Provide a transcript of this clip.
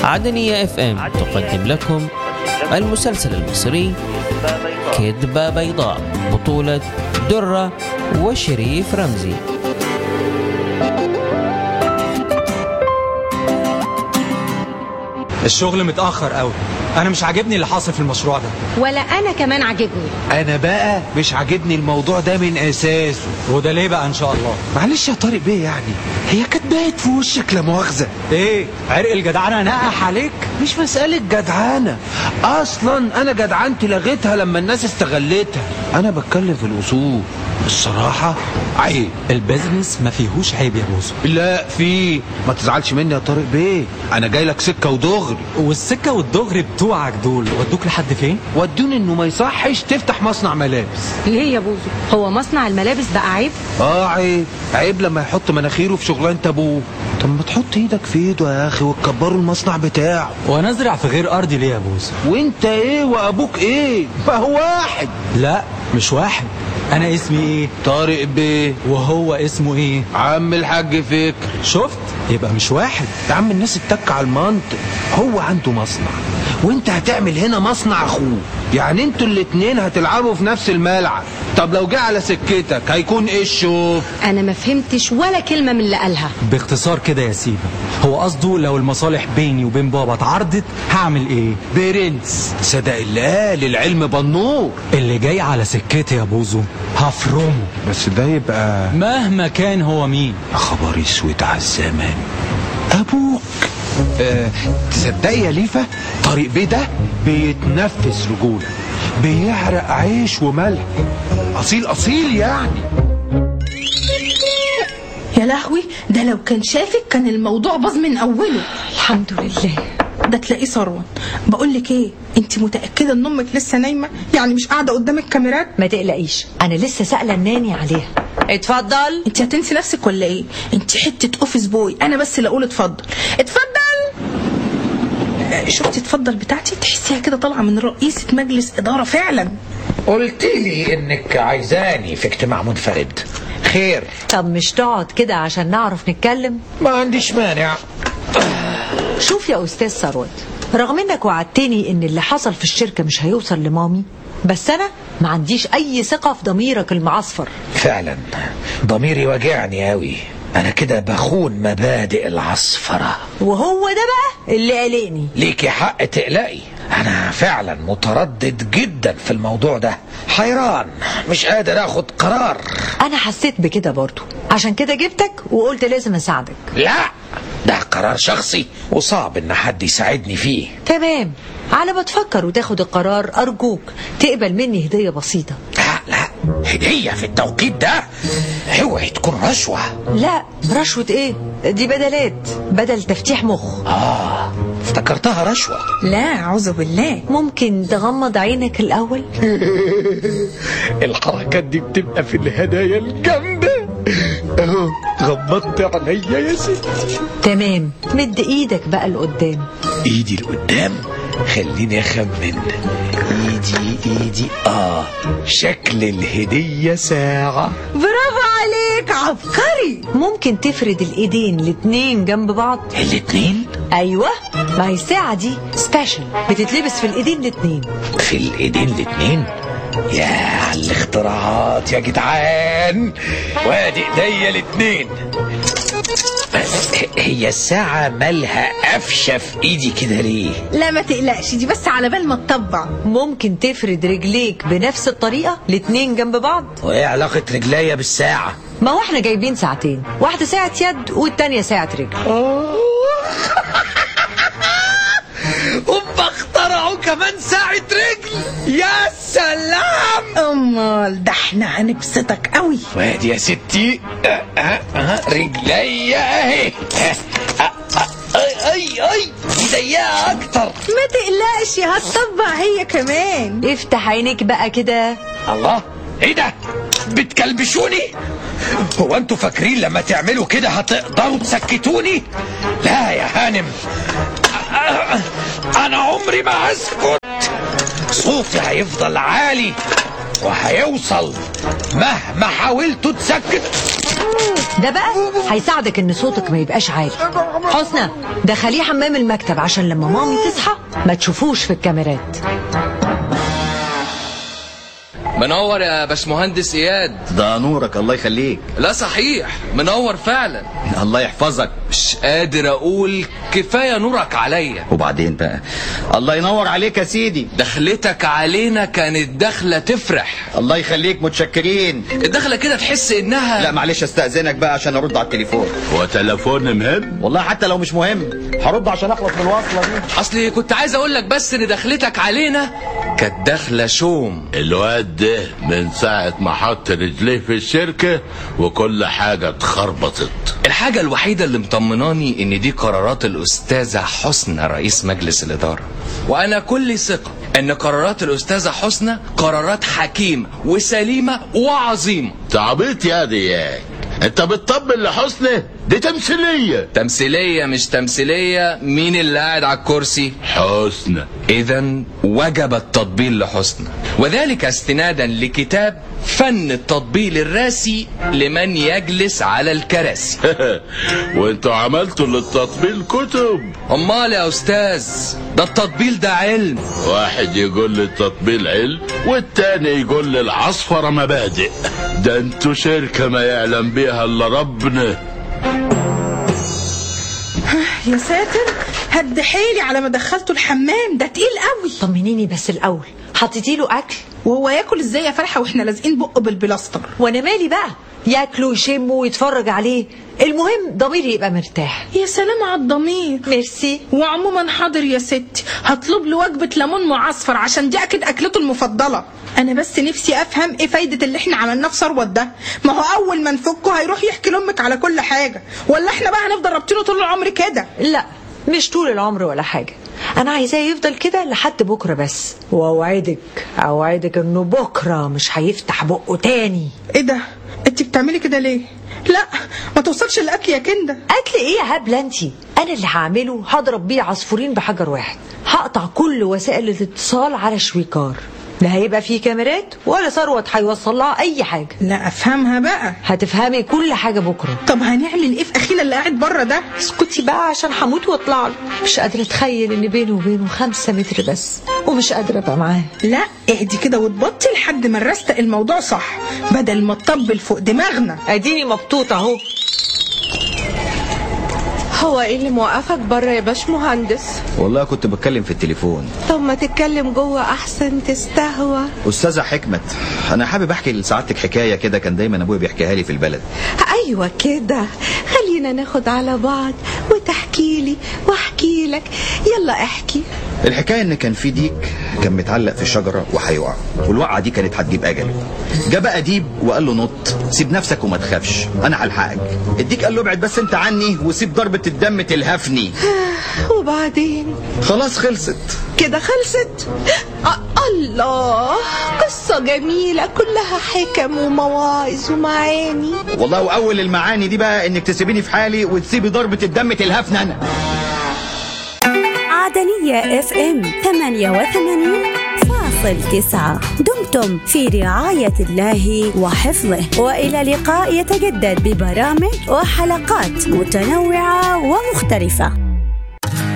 عدنية اف ام تقدم لكم المسلسل المصري كذبة بيضاء بطولة درة وشريف رمزي الشغل متأخر قوي أنا مش عاجبني اللي حاصل في المشروع ده ولا انا كمان عاجبني انا بقى مش عاجبني الموضوع ده من اساسه وده ليه بقى إن شاء الله معلش يا طارق بيه يعني هي كانت بايت في وشك لا مؤاخذه إيه عرق الجدعنة نقح عليك مش مسألة جدعانة أصلا أنا جدعنتي لغيتها لما الناس استغلتها أنا بتكلم في الأصول الصراحة عيب البيزنس ما فيهوش عيب يا بوزو لا في ما تزعلش مني يا طارق بيه أنا جاي لك سكة ودغري والسكة والدغري بتوعك دول ودوك لحد فين؟ ودوني إنه ما يصحش تفتح مصنع ملابس ليه يا بوزو هو مصنع الملابس بقى عيب آه عيب عيب لما يحط مناخيره في شغلانة أبوه طب ما تحط إيدك في إيده يا أخي وتكبروا المصنع بتاعه ونزرع في غير أرضي ليه يا بوزو؟ وانت ايه وابوك ايه ما هو واحد لا مش واحد أنا اسمي إيه؟ طارق بيه وهو اسمه إيه؟ عم الحاج فكر شفت؟ يبقى مش واحد يا عم الناس اتك على المنطق هو عنده مصنع وانت هتعمل هنا مصنع اخوه يعني انتوا الاتنين هتلعبوا في نفس الملعب طب لو جه على سكتك هيكون ايه الشوف انا ما فهمتش ولا كلمه من اللي قالها باختصار كده يا سيبا هو قصده لو المصالح بيني وبين بابا اتعرضت هعمل ايه برنس صدق الله للعلم بنور اللي جاي على سكتي يا بوزو هفرمه بس ده يبقى مهما كان هو مين خبر اسود على الزمن ابوك أه تصدقي يا ليفا طارق بيه ده بيتنفس رجوله بيعرق عيش وملح اصيل اصيل يعني يا لهوي ده لو كان شافك كان الموضوع باظ من اوله الحمد لله ده تلاقيه ثروت بقول لك ايه انت متاكده ان امك لسه نايمه يعني مش قاعده قدام الكاميرات ما تقلقيش انا لسه سائله الناني عليها اتفضل انت هتنسي نفسك ولا ايه انت حته اوفيس بوي انا بس اللي اقول اتفضل اتفضل آه، شفتي اتفضل بتاعتي تحسيها كده طالعه من رئيسه مجلس اداره فعلا قلت لي انك عايزاني في اجتماع منفرد خير طب مش تقعد كده عشان نعرف نتكلم ما عنديش مانع شوف يا استاذ ثروت رغم انك وعدتني ان اللي حصل في الشركه مش هيوصل لمامي بس انا ما عنديش اي ثقه في ضميرك المعصفر فعلا ضميري واجعني قوي انا كده بخون مبادئ العصفرة وهو ده بقى اللي قلقني ليكي حق تقلقي انا فعلا متردد جدا في الموضوع ده حيران مش قادر اخد قرار انا حسيت بكده برضو عشان كده جبتك وقلت لازم اساعدك لا ده قرار شخصي وصعب ان حد يساعدني فيه تمام على ما تفكر وتاخد القرار ارجوك تقبل مني هديه بسيطه لا لا هدية في التوقيت ده اوعي تكون رشوة لا رشوه ايه دي بدلات بدل تفتيح مخ اه افتكرتها رشوة لا اعوذ بالله ممكن تغمض عينك الاول الحركات دي بتبقى في الهدايا الجامدة اهو غمضت عينيا يا ستي تمام مد ايدك بقى لقدام ايدي لقدام خليني اخمن ايدي ايدي اه شكل الهدية ساعة برافو عليك عبقري ممكن تفرد الايدين الاتنين جنب بعض الاتنين ايوه ما هي الساعه دي سبيشال بتتلبس في الايدين الاتنين في الايدين الاتنين يا على الاختراعات يا جدعان وادي ايديا الاتنين بس هي الساعة مالها قفشة في ايدي كده ليه؟ لا ما تقلقش دي بس على بال ما تطبع ممكن تفرد رجليك بنفس الطريقه الاتنين جنب بعض وايه علاقة رجليا بالساعة؟ ما هو احنا جايبين ساعتين واحده ساعه يد والتانيه ساعه رجل هم اخترعوا كمان ساعة رجل يا سلام امال ده احنا هنبسطك قوي وادي يا ستي أه أه أه رجليا اهي أه أه أه اي اي اي دي ضيقة اكتر ما تقلقش هتطبع هي كمان افتح عينك بقى كده الله ايه ده بتكلبشوني هو انتوا فاكرين لما تعملوا كده هتقدروا تسكتوني لا يا هانم انا عمري ما هسكت صوتي هيفضل عالي وهيوصل مهما حاولتوا تسكت ده بقى هيساعدك ان صوتك ما يبقاش عالي حسنى دخليه حمام المكتب عشان لما مامي تصحى ما تشوفوش في الكاميرات منور يا باشمهندس اياد ده نورك الله يخليك لا صحيح منور فعلا الله يحفظك مش قادر اقول كفايه نورك عليا وبعدين بقى الله ينور عليك يا سيدي دخلتك علينا كانت دخله تفرح الله يخليك متشكرين الدخله كده تحس انها لا معلش استأذنك بقى عشان ارد على التليفون هو تليفون مهم والله حتى لو مش مهم هرد عشان اخلص من الوصلة دي اصلي كنت عايز اقول لك بس ان دخلتك علينا كانت دخله شوم الواد ده من ساعة ما حط رجليه في الشركة وكل حاجة اتخربطت الحاجة الوحيدة اللي مطمناني ان دي قرارات الاستاذة حسنى رئيس مجلس الادارة وانا كل ثقة ان قرارات الاستاذة حسنى قرارات حكيمة وسليمة وعظيمة تعبيط يا دياك انت بتطبل لحسنى دي تمثيلية تمثيلية مش تمثيلية مين اللي قاعد على الكرسي حسنى اذا وجب التطبيل لحسنى وذلك استنادا لكتاب فن التطبيل الراسي لمن يجلس على الكراسي وانتوا عملتوا للتطبيل كتب امال يا استاذ ده التطبيل ده علم واحد يقول لي التطبيل علم والتاني يقول لي العصفرة مبادئ ده انتوا شركة ما يعلم بيها الا ربنا يا ساتر هد حيلي على ما دخلته الحمام ده تقيل قوي طمنيني بس الاول حطيتي له اكل وهو ياكل ازاي يا فرحه واحنا لازقين بقه بالبلاستر وانا مالي بقى ياكله ويشمه ويتفرج عليه المهم ضميري يبقى مرتاح يا سلام على الضمير ميرسي وعموما حاضر يا ستي هطلب له وجبه ليمون معصفر عشان دي اكيد اكلته المفضله انا بس نفسي افهم ايه فايده اللي احنا عملناه في ثروت ده ما هو اول ما نفكه هيروح يحكي لامك على كل حاجه ولا احنا بقى هنفضل رابطينه طول العمر كده لا مش طول العمر ولا حاجة أنا عايزاه يفضل كده لحد بكرة بس وأوعدك أوعدك إنه بكرة مش هيفتح بقه تاني ايه ده انت بتعملي كده ليه لا ما توصلش الاكل يا كنده أكل إيه يا هبلة أنتي أنا اللي هعمله هضرب بيه عصفورين بحجر واحد هقطع كل وسائل الاتصال على شويكار لا هيبقى فيه كاميرات ولا ثروت هيوصل لها أي حاجة لا افهمها بقى هتفهمي كل حاجة بكرة طب هنعمل ايه في اخينا اللي قاعد بره ده اسكتي بقى عشان هموت واطلع له مش قادرة اتخيل ان بيني وبينه خمسة متر بس ومش قادرة ابقى معاه لا اهدي كده وتبطي لحد ما نرستق الموضوع صح بدل ما تطبل فوق دماغنا اديني مبطوطة اهو هو ايه اللي موقفك بره يا باش مهندس والله كنت بتكلم في التليفون طب ما تتكلم جوه احسن تستهوى استاذة حكمت انا حابب احكي لسعادتك حكاية كده كان دايما ابويا بيحكيها لي في البلد ايوه كده خلينا ناخد على بعض وتحكي لي واحكي لك يلا احكي الحكاية ان كان في ديك كان متعلق في الشجرة وهيقع والوقعة دي كانت هتجيب اجله جه بقى ديب وقال له نط سيب نفسك وما تخافش انا هلحقك الديك قال له ابعد بس انت عني وسيب ضربة الدم تلهفني وبعدين خلاص خلصت كده خلصت آه الله قصة جميلة كلها حكم ومواعظ ومعاني والله واول المعاني دي بقى انك تسيبيني في حالي وتسيبي ضربة الدم تلهفني انا عدنية اف ام 88 فاصل تسعة دمتم في رعاية الله وحفظه وإلى لقاء يتجدد ببرامج وحلقات متنوعة ومختلفة